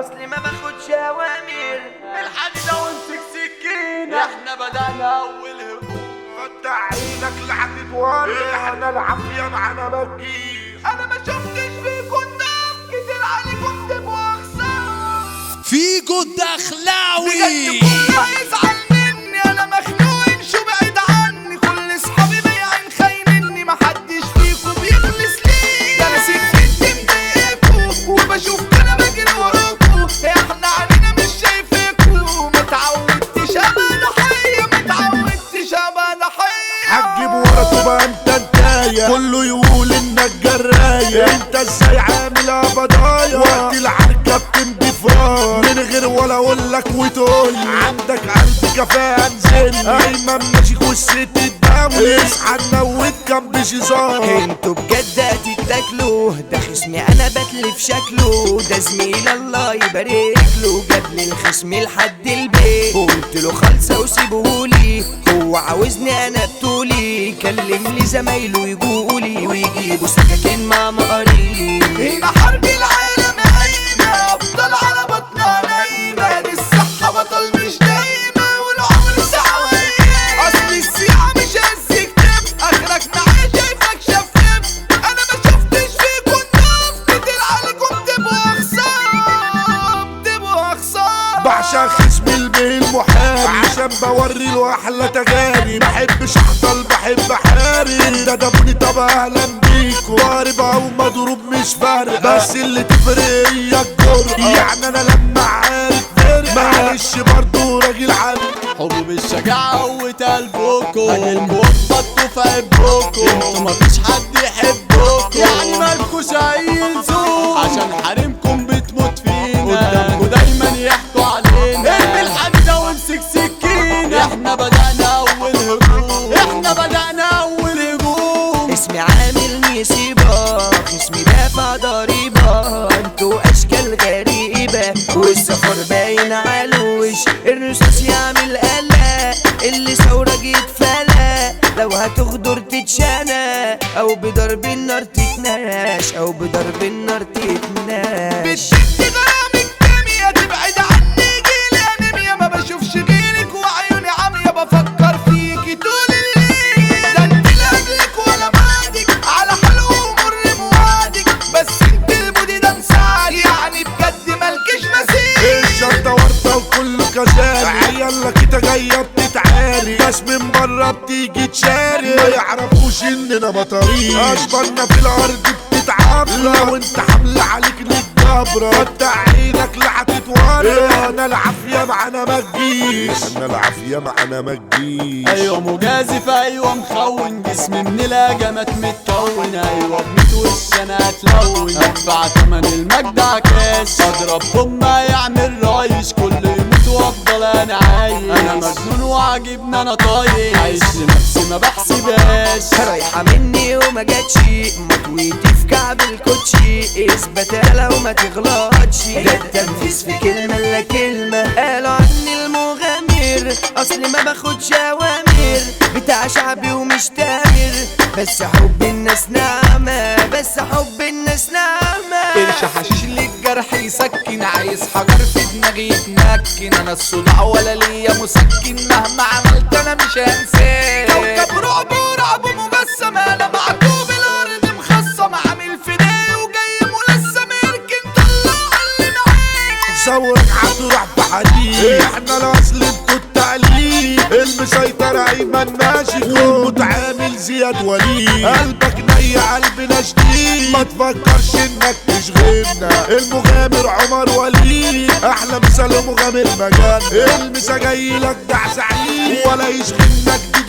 اصلي ما باخدش اوامر الحديدة وامسك سكينة احنا بدأنا أول هجوم فتح عينك لحد احنا العافية معانا ما تجيش أنا ما شفتش فيكم دم كتير عليكم تبقوا أخسر فيجو الدخلاوي يزعل مني أنا مخنوق شو بعيد عني كل صحابي بايعين خاينيني محدش فيكم بيخلص لي ده أنا سكتي مضايقكوا وبشوف أنا بجري وراكوا احنا علينا مش شايفيكوا ما تعودتش أبقى ضحية ما تعودتش أبقى ضحية هتجيب ورا تبقى انت انتاية كله يقول انك جراية انت ازاي عامل بضايا وقت العركة بتمضي فرار من غير ولا اقول لك وتقول عندك قلب كفاءة انزل ايمن ماشي وسط الدولة اصحى نموت كان بشيزار انتوا بجد هتتاكلوا ده خصمي انا بتلف شكله ده زميل الله يبارك له جاب لي الخصم لحد البيت قلت له خالصه وسيبهولي هو عاوزني انا بطولي كلم لي زمايله يجولي ويجيبوا سكاكين مع مقاري هنا حرب العالم قايمة أفضل على بطنها نايمة دي الصحة بطل مش دايمة والعمر ساعة وأيام أصل السياحة مش هز كتاب آخرك معايا شايفك شفاف أنا ما شفتش فيكم ناس كتير عليكم تبقوا أخصام تبقوا أخصام بعشق خصم البيه المحارب عشان بوري له احلى تجارب بحبش احضل بحب احارب ده دبني طب اهلا بيكو ضارب او مضروب مش فارق بس اللي تفرق هي الجرأة يعني انا لما عارف فرق معلش برضه راجل عارف حروب الشجاعة قوت قلبكم أجلكوا وخبطوا في عبكم انتوا مفيش حد يحبكم يعني مالكوش أي لزوم عشان حريمكم بتموت فينا قدامكوا دايما يحكوا علينا ارمي الحديدة وامسك سكينة احنا بدأنا أول هجوم احنا بدأنا أول هجوم اسمي عامل نسيبة خصمي دافع ضريبة انتوا اشكال غريبة والسفر باين على الوش الرصاص يعمل قلق اللي ثورة جيت فلا لو هتغدر تتشنى او بضرب النار تتناش او بضرب النار تتناش بتشد غرامك كامية تبعد عني جيلي انيميا ما بشوفش غيرك وعيوني عمية بفكر فيكي طول الليل ده انت لاجلك ولا بعدك على حلو ومر موادك بس انت المودي ده مساعد يعني بجد مالكش مثيل الشنطة ورطة وكله كذاب عيالك كده جاية بتتعاري ناس من بره بتيجي تشاري ما يعرفوش اننا بطاريق اشبالنا في الارض بتتعبى وانت حمل عليك للجبرة فتح عينك لا هتتورى انا العافية معانا ما تجيش انا العافية معانا ما تجيش ايوه مجازف ايوه مخون جسمي من الهجمات متكون ايوه بميت وش انا هتلون ادفع تمن المجد عكاش اضرب بومة يعمل رايش كل يموت وافضل انا عايش انا مجنون وعاجبني انا طايش عايش لنفسي ما بحسبهاش رايحة مني وما جاتش مطويتي في كعب الكوتشي اثبت لو ما تغلطش ده التنفيذ في كلمة لا كلمة قالوا عني المغامر اصلي ما باخدش اوامر بتاع شعبي ومش تامر بس حب الناس نعمة بس حب الناس نعمة قرش حشيش للجرح يسكن عايز حجر في دماغي يتمكن انا الصداع ولا ليا مسكن مهما عملت انا مش هنساه كوكب رعب ورعب مجسم انا معكوب الارض مخصم عامل فداء وجاي ملثم يركن طلع اللي معاه صورك هتروح في حديد احنا الاصل انتوا التقليد المسيطر ايمن ماشي والمتعامل زياد وليد قلبك ني قلبنا شديد ما تفكرش انك تشغلنا المغامر عمر وليد احلى مثال مغامر مجال المسا جاي لك دع سعيد ولا يشغلنا جديد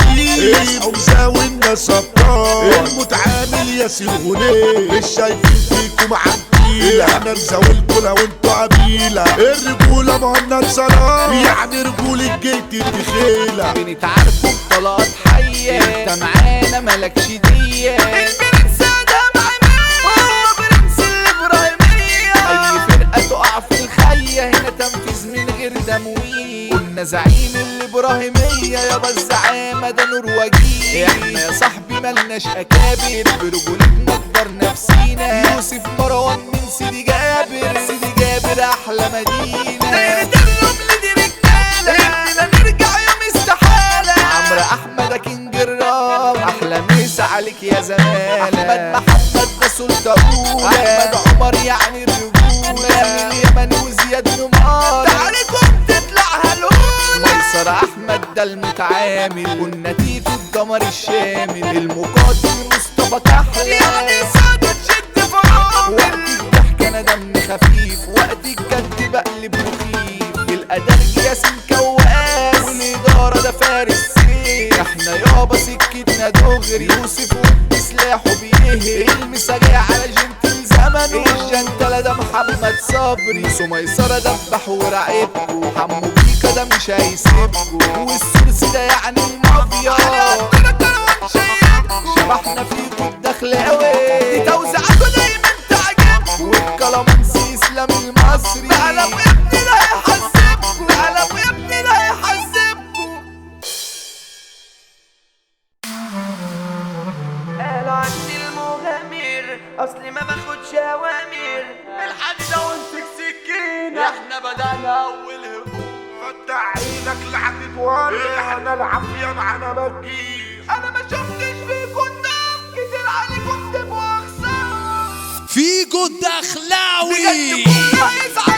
وقديم او زاوي الناس ابطال المتعامل ياسر غنيه مش شايفين فيكم عديل احنا نزاولكوا لو انتوا قبيلة الرجولة مهند صلاة يعني رجولة جيت الدخيلة بنتعاركوا بطلقات حية انت معانا مالكش دية البرنس ده معانا برنس الابراهيمية اي فرقة تقع في الخية هنا تنفيذ من غير تمويل قلنا زعيم الابراهيمية يابا الزعامة ده نور وجيه احنا يا صاحبي ملناش اكابر برجولتنا نقدر نفسينا يوسف مروان من سيدي جابر سيدي جابر احلى المدينة نرجع دي رجالة اننا نرجع يوم استحالة عمرو احمد كينج الراب احلى مسا عليك يا زمالة احمد محمد ده سلطة احمد عمر يعني الرجولة من اليمن وزياد نمار تعاليكم تطلع هلولة ميسر احمد ده المتعامل والنتيجة الدمر الشامل المقاتل مصطفى كحلة يعني سادة تشد فرامل وقت الضحك انا دم خفيف وقت الجد بقلب مخيف الاداء ياسين كواس والاداره ده فارس سيف احنا يابا سكتنا دغري يوسف ود سلاحه بيهري المساجي على جنتل زمنه الجنتلة ده محمد صبري سميسرة دبح ورعبكو حمو بيكا ده مش هيسيبكو والسورس ده يعني المافيا شبحنا فيكو الدخلاوي دي توزيعاته دايما تعجبكو والكلامنسي اسلام المصري قلم ابني لا يحسبكو قلم ابني لا يحسبكو قالوا عني المغامر اصلي ما باخدش اوامر الحديدة وامسك سكينة احنا بدأنا أول هجوم فتح عينك لحد توري احنا العافية معانا ما تجيش انا ما شفتش فيكم نام كتير عليكم تبقوا اخسر فيجو الدخلاوي بجد كله هيزعل